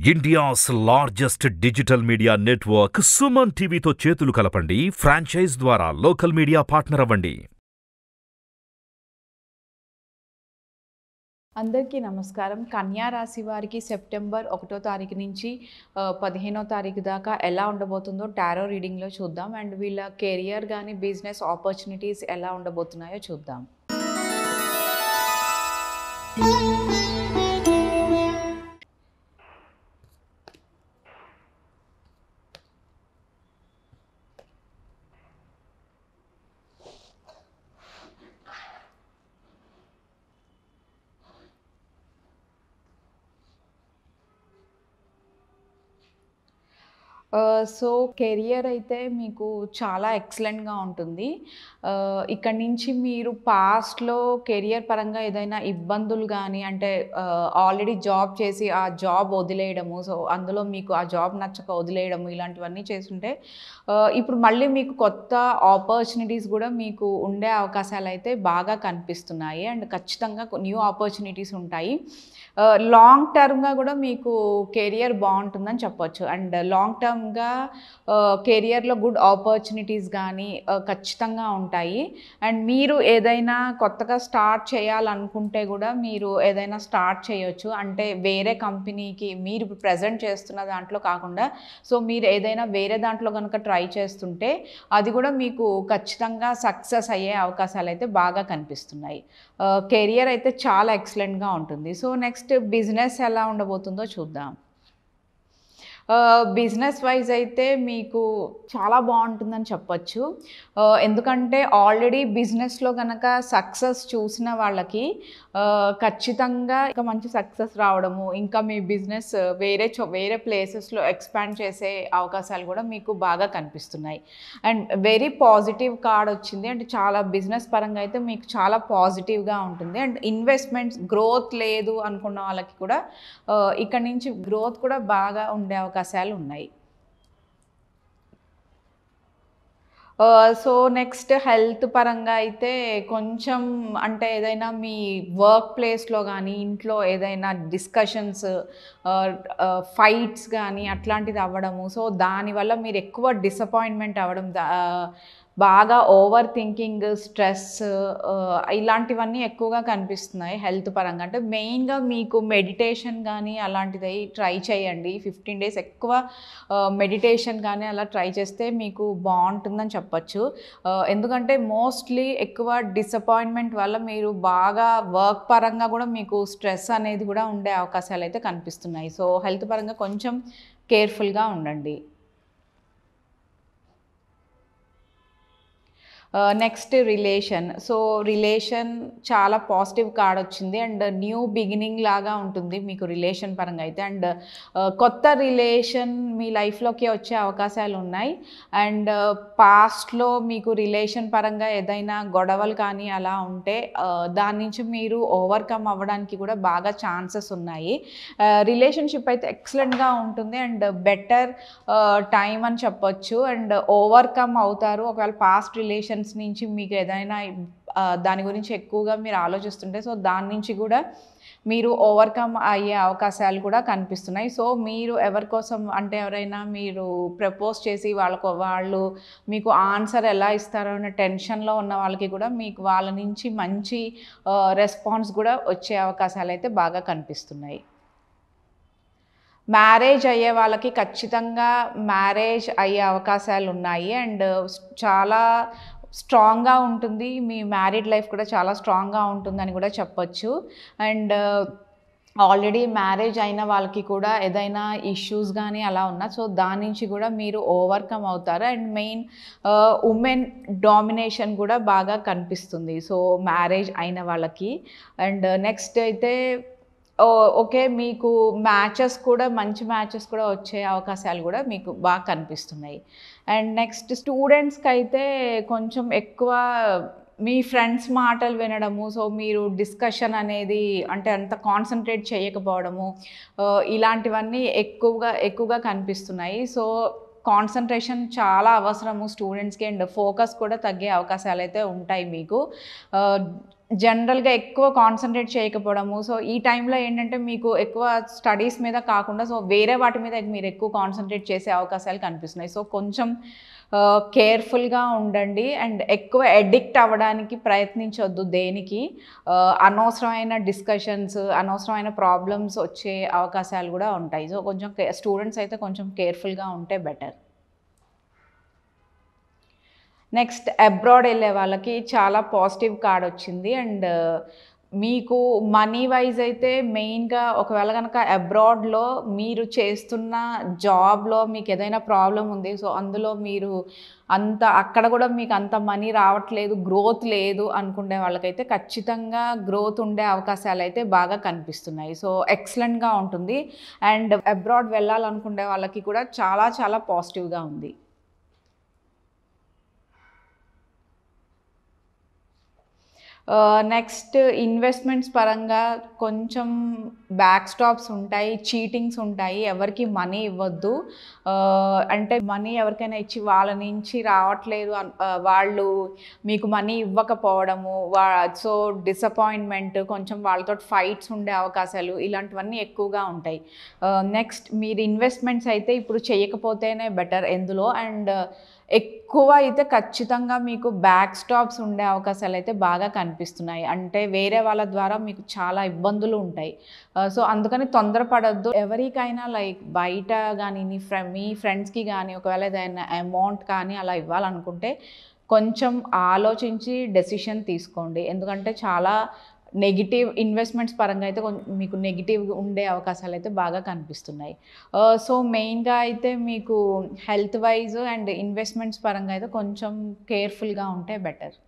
India's largest digital media network Suman టీవీతో చేతులు కలపండి ఫ్రాంచైజ్ ద్వారా లోకల్ మీడియా పార్ట్నర్ అవ్వండి అందరికీ నమస్కారం కన్యా రాశి వారికి సెప్టెంబర్ ఒకటో తారీఖు నుంచి ఆ, పదిహేనో తారీఖు దాకా ఎలా ఉండబోతుందో టారో రీడింగ్లో చూద్దాం అండ్ వీళ్ళ కెరియర్ కానీ బిజినెస్ ఆపర్చునిటీస్ ఎలా ఉండబోతున్నాయో చూద్దాం సో కెరియర్ అయితే మీకు చాలా ఎక్సలెంట్గా ఉంటుంది ఆ, ఇక్కడ నుంచి మీరు పాస్ట్లో కెరియర్ పరంగా ఏదైనా ఇబ్బందులు కానీ అంటే ఆల్రెడీ జాబ్ చేసి ఆ జాబ్ వదిలేయడము సో అందులో మీకు ఆ జాబ్ నచ్చక వదిలేయడము ఇలాంటివన్నీ చేస్తుంటే ఆ, ఇప్పుడు మళ్ళీ మీకు కొత్త ఆపర్చునిటీస్ కూడా మీకు ఉండే అవకాశాలు అయితే బాగా కనిపిస్తున్నాయి అండ్ ఖచ్చితంగా న్యూ ఆపర్చునిటీస్ ఉంటాయి లాంగ్ టర్మ్గా కూడా మీకు కెరియర్ బాగుంటుందని చెప్పొచ్చు అండ్ లాంగ్ టర్మ్గా కెరియర్లో గుడ్ ఆపర్చునిటీస్ కానీ ఖచ్చితంగా ఉంటాయి అండ్ మీరు ఏదైనా కొత్తగా స్టార్ట్ చేయాలనుకుంటే కూడా మీరు ఏదైనా స్టార్ట్ చేయొచ్చు అంటే వేరే కంపెనీకి మీరు ఇప్పుడు ప్రజెంట్ చేస్తున్న దాంట్లో కాకుండా సో మీరు ఏదైనా వేరే దాంట్లో కనుక ట్రై చేస్తుంటే అది కూడా మీకు ఖచ్చితంగా సక్సెస్ అయ్యే అవకాశాలు అయితే బాగా కనిపిస్తున్నాయి కెరియర్ అయితే చాలా ఎక్సలెంట్గా ఉంటుంది సో నెక్స్ట్ బిజినెస్ ఎలా ఉండబోతుందో చూద్దాం బిజినెస్ వైజ్ అయితే మీకు చాలా బాగుంటుందని చెప్పొచ్చు ఆ, ఎందుకంటే ఆల్రెడీ బిజినెస్లో కనుక సక్సెస్ చూసిన వాళ్ళకి ఆ, ఖచ్చితంగా ఇంకా మంచి సక్సెస్ రావడము ఇంకా మీ బిజినెస్ వేరే చో వేరే ప్లేసెస్లో ఎక్స్పాండ్ చేసే అవకాశాలు కూడా మీకు బాగా కనిపిస్తున్నాయి అండ్ వెరీ పాజిటివ్ కార్డ్ వచ్చింది అంటే చాలా బిజినెస్ పరంగా అయితే మీకు చాలా పాజిటివ్గా ఉంటుంది అండ్ ఇన్వెస్ట్మెంట్స్ గ్రోత్ లేదు అనుకున్న వాళ్ళకి కూడా ఆ, ఇక్కడ నుంచి గ్రోత్ కూడా బాగా ఉండే అవకాశాలు ఉన్నాయి సో నెక్స్ట్ హెల్త్ పరంగా అయితే కొంచెం అంటే ఏదైనా మీ వర్క్ ప్లేస్లో కానీ ఇంట్లో ఏదైనా డిస్కషన్స్ ఫైట్స్ కానీ అట్లాంటిది అవ్వడము సో దానివల్ల మీరు ఎక్కువ డిసప్పాయింట్మెంట్ అవ్వడం దా- బాగా ఓవర్ థింకింగ్ స్ట్రెస్ ఇలాంటివన్నీ ఎక్కువగా కనిపిస్తున్నాయి హెల్త్ పరంగా అంటే మెయిన్గా మీకు మెడిటేషన్ కానీ అలాంటిది ట్రై చేయండి ఫిఫ్టీన్ డేస్ ఎక్కువ మెడిటేషన్ కానీ అలా ట్రై చేస్తే మీకు బాగుంటుందని చెప్పొచ్చు ఆ, ఎందుకంటే మోస్ట్లీ ఎక్కువ డిసప్పాయింట్మెంట్ వల్ల మీరు బాగా వర్క్ పరంగా కూడా మీకు స్ట్రెస్ అనేది కూడా ఉండే అవకాశాలు అయితే కనిపిస్తున్నాయి సో హెల్త్ పరంగా కొంచెం కేర్ఫుల్గా ఉండండి నెక్స్ట్ రిలేషన్ సో రిలేషన్ చాలా పాజిటివ్ కార్డ్ వచ్చింది అండ్ న్యూ బిగినింగ్ లాగా ఉంటుంది మీకు రిలేషన్ పరంగా అయితే అండ్ కొత్త రిలేషన్ మీ లైఫ్లోకి వచ్చే అవకాశాలు ఉన్నాయి అండ్ పాస్ట్లో మీకు రిలేషన్ పరంగా ఏదైనా గొడవలు కానీ అలా ఉంటే ఆ, దాని నుంచి మీరు ఓవర్కమ్ అవ్వడానికి కూడా బాగా ఛాన్సెస్ ఉన్నాయి రిలేషన్షిప్ అయితే ఎక్సలెంట్గా ఉంటుంది అండ్ బెటర్ టైం అని చెప్పొచ్చు అండ్ ఓవర్కమ్ అవుతారు ఒకవేళ పాస్ట్ రిలేషన్స్ నుంచి మీకు ఏదైనా ఆ, దాని గురించి ఎక్కువగా మీరు ఆలోచిస్తుంటే సో దాని నుంచి కూడా మీరు ఓవర్కమ్ అయ్యే అవకాశాలు కూడా కనిపిస్తున్నాయి సో మీరు ఎవరి కోసం అంటే ఎవరైనా మీరు ప్రపోజ్ చేసి వాళ్ళకు వాళ్ళు మీకు ఆన్సర్ ఎలా ఇస్తారో అనే టెన్షన్లో ఉన్న వాళ్ళకి కూడా మీకు వాళ్ళ నుంచి మంచి రెస్పాన్స్ కూడా వచ్చే అవకాశాలు అయితే బాగా కనిపిస్తున్నాయి మ్యారేజ్ అయ్యే వాళ్ళకి ఖచ్చితంగా మ్యారేజ్ అయ్యే అవకాశాలు ఉన్నాయి అండ్ చాలా స్ట్రాంగ్గా ఉంటుంది మీ మ్యారీడ్ లైఫ్ కూడా చాలా స్ట్రాంగ్గా ఉంటుందని కూడా చెప్పొచ్చు అండ్ ఆల్రెడీ మ్యారేజ్ అయిన వాళ్ళకి కూడా ఏదైనా ఇష్యూస్ కానీ అలా ఉన్నా సో దాని నుంచి కూడా మీరు ఓవర్కమ్ అవుతారు అండ్ మెయిన్ ఉమెన్ డామినేషన్ కూడా బాగా కనిపిస్తుంది సో మ్యారేజ్ అయిన వాళ్ళకి అండ్ నెక్స్ట్ అయితే ఓ- ఓకే మీకు మ్యాచెస్ కూడా మంచి మ్యాచెస్ కూడా వచ్చే అవకాశాలు కూడా మీకు బాగా కనిపిస్తున్నాయి అండ్ నెక్స్ట్ స్టూడెంట్స్కి అయితే కొంచెం ఎక్కువ మీ ఫ్రెండ్స్ మాటలు వినడము సో మీరు డిస్కషన్ అనేది అంటే అంత కాన్సన్ట్రేట్ చేయకపోవడము ఆ, ఇలాంటివన్నీ ఎక్కువగా ఎక్కువగా కనిపిస్తున్నాయి సో కాన్సన్ట్రేషన్ చాలా అవసరము స్టూడెంట్స్కి అండ్ ఫోకస్ కూడా తగ్గే అవకాశాలు అయితే ఉంటాయి మీకు జనరల్గా ఎక్కువ కాన్సన్ట్రేట్ చేయకపోవడము సో ఈ టైంలో ఏంటంటే మీకు ఎక్కువ స్టడీస్ మీద కాకుండా సో వేరే వాటి మీద మీరు ఎక్కువ కాన్సన్ట్రేట్ చేసే అవకాశాలు కనిపిస్తున్నాయి సో కొంచెం కేర్ఫుల్గా ఉండండి అండ్ ఎక్కువ ఎడిక్ట్ అవ్వడానికి ప్రయత్నించొద్దు దేనికి ఆ, అనవసరమైన డిస్కషన్స్ అనవసరమైన ప్రాబ్లమ్స్ వచ్చే అవకాశాలు కూడా ఉంటాయి సో కొంచెం స్టూడెంట్స్ అయితే కొంచెం కేర్ఫుల్గా ఉంటే బెటర్ నెక్స్ట్ అబ్రాడ్ వెళ్ళే వాళ్ళకి చాలా పాజిటివ్ కార్డ్ వచ్చింది అండ్ మీకు మనీ వైజ్ అయితే మెయిన్గా ఒకవేళ కనుక అబ్రాడ్లో మీరు చేస్తున్న జాబ్లో మీకు ఏదైనా ప్రాబ్లం ఉంది సో అందులో మీరు అంత అక్కడ కూడా మీకు అంత మనీ రావట్లేదు గ్రోత్ లేదు అనుకునే వాళ్ళకైతే ఖచ్చితంగా గ్రోత్ ఉండే అవకాశాలు అయితే బాగా కనిపిస్తున్నాయి సో ఎక్సలెంట్గా ఉంటుంది అండ్ అబ్రాడ్ వెళ్ళాలనుకునే వాళ్ళకి కూడా చాలా చాలా పాజిటివ్గా ఉంది నెక్స్ట్ ఇన్వెస్ట్మెంట్స్ పరంగా కొంచెం బ్యాక్ స్టాప్స్ ఉంటాయి చీటింగ్స్ ఉంటాయి ఎవరికి మనీ ఇవ్వద్దు ఆ, అంటే మనీ ఎవరికైనా ఇచ్చి వాళ్ళ నుంచి రావట్లేదు అన్- ఆ, వాళ్ళు మీకు మనీ ఇవ్వకపోవడము వా సో డిసప్పాయింట్మెంట్ కొంచెం వాళ్ళతో ఫైట్స్ ఉండే అవకాశాలు ఇలాంటివన్నీ ఎక్కువగా ఉంటాయి నెక్స్ట్ మీరు ఇన్వెస్ట్మెంట్స్ అయితే ఇప్పుడు చేయకపోతేనే బెటర్ ఎందులో అండ్ ఎక్కువ అయితే ఖచ్చితంగా మీకు బ్యాక్ స్టాప్స్ ఉండే అవకాశాలు అయితే బాగా కనిపిస్తున్నాయి అంటే వేరే వాళ్ళ ద్వారా మీకు చాలా ఇబ్బందులు ఉంటాయి సో అందుకని తొందరపడద్దు ఎవరికైనా లైక్ బయట కానీ నీ ఫ్రె మీ ఫ్రెండ్స్కి కానీ ఒకవేళ ఏదైనా అమౌంట్ కానీ అలా ఇవ్వాలనుకుంటే కొంచెం ఆలోచించి డెసిషన్ తీసుకోండి ఎందుకంటే చాలా నెగిటివ్ ఇన్వెస్ట్మెంట్స్ పరంగా అయితే కొంచెం మీకు నెగిటివ్ ఉండే అవకాశాలు అయితే బాగా కనిపిస్తున్నాయి సో మెయిన్గా అయితే మీకు హెల్త్ వైజ్ అండ్ ఇన్వెస్ట్మెంట్స్ పరంగా అయితే కొంచెం కేర్ఫుల్గా ఉంటే బెటర్